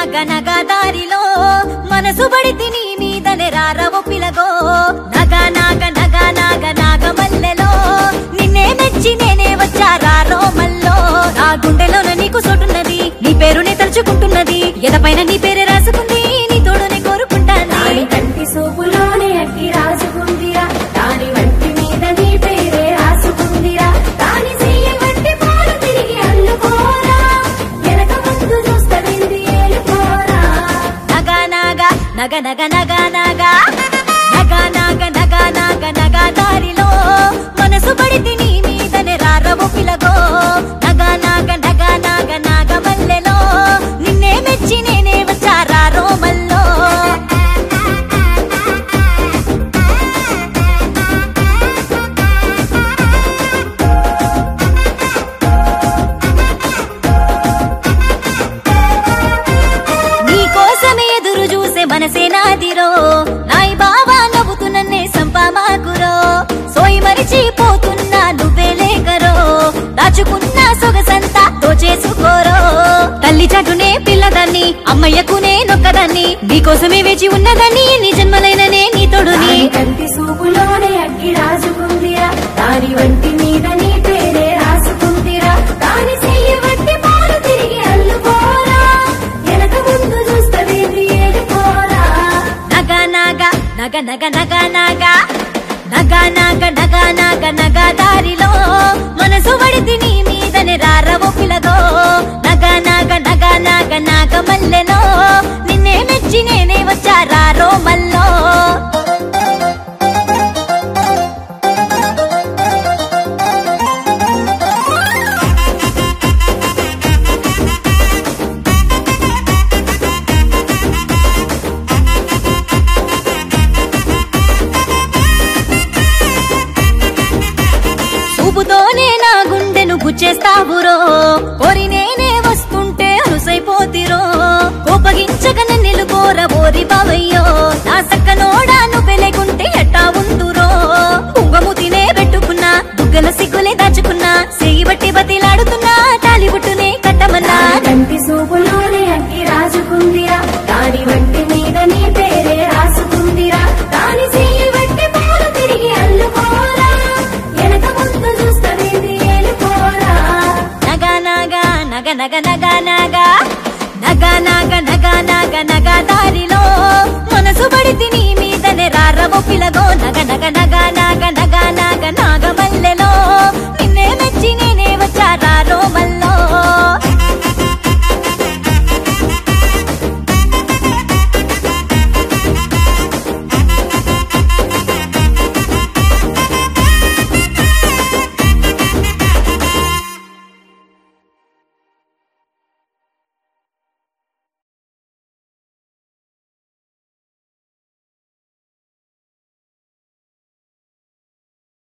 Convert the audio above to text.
నగ నగ దారిలో మనసు పడితే నీ మీదనే రారవో పిలగో నగ నాగ నగ నాగ నాగ మల్లెలో నిన్నే మెచ్చి నేనే వచ్చా రారో మల్లో నా గుండెలోన నీకు చోటున్నది నీ పేరునే తలుచుకుంటున్నది ఎదపైన నీ పేరే రాసుకుంది నీ తోడునే కోరుకుంటాను దాని కంటి సూపులోనే అగ్గి రాసుకుందిరా దాని వంటి మీద నీ పేరే రాసుకుందిరా దాని చెయ్యి వంటి పాలు తిరిగి అల్లుకోరా వెనక ముందు చూస్తవింది ఏలుకోరా నగ నగ నగ నగ నగ నగ నగ నగ నగ నగ నగ దారిలో మనసు పడితే నీ మీదనే రారవు పిలగో నగ నగ నగ నగ నగ మల్లెలో నిన్నే మెచ్చి నేనే వచ్చా రారో మల్లో నీ కోసమే ఎదురు చూసే మనసే నాదిరో నాయి బావా నవ్వుతూ నన్నే సంపామాకురో సోయి మరిచిపోతున్నా నువ్వే లేకరో దాచుకున్న సొగసంతా దోచేసుకోరో తల్లి చాటునే పిల్లదాన్ని అమ్మయ్యకునే నొక్కదాన్ని నీకోసమే వేచి ఉన్నదాన్ని నీ జన్మలైననే నీ తోడుని దాని కంటి సూపులోనే అగ్గి రాసుకుందిరా దాని వంటి మీద నీ పేరే రాసుకుందిరా దాని చెయ్యి వంటి పాలు తిరిగి అల్లుకోరా వెనక ముందు చూస్తవింది ఏలుకోరా నగ నగ నగ నగ నగ నగ నగ నగ నగ నగ నగ దారిలో మనసు పడితే నీ మీదనే రారవో పిలగో నగ నగ నగ నగ నగ మల్లెలో నిన్నే మెచ్చి నేనే వచ్చా రారో మల్లో చూపుతోనే నా గుండెను గుచ్చేస్తావురో కోరి నేనే వస్తుంటే అరుసైపోతిరో కోపగించక నిలుకోర ఓరి బావయ్యో నా సక్కనోడా నువ్వు లేకుంటే ఎట్టా ఉందురో కుంగము తినే పెట్టుకున్నా బుగ్గల సిగ్గులే దాచుకున్నా సెయ్యి బట్టి బతిలాడుతున్నా తాలిబుట్టునే కట్టమన్నా కంటి సూపులోనే అగ్గి రాసుకుందిరా దాని వంటి మీద నీ పేరే రాసుకుందిరా దాని చెయ్యి వంటి పాలు తిరిగి అల్లుకోరా వెనక ముందు చూస్తవేది ఏలుకోరా నగ నగ నగ నగ నగ నగ నగ నగ నగ నగ నగ దారిలో మనసు పడితే నీ మీదనే రారవో పిలగో నగ నగ నగ నగ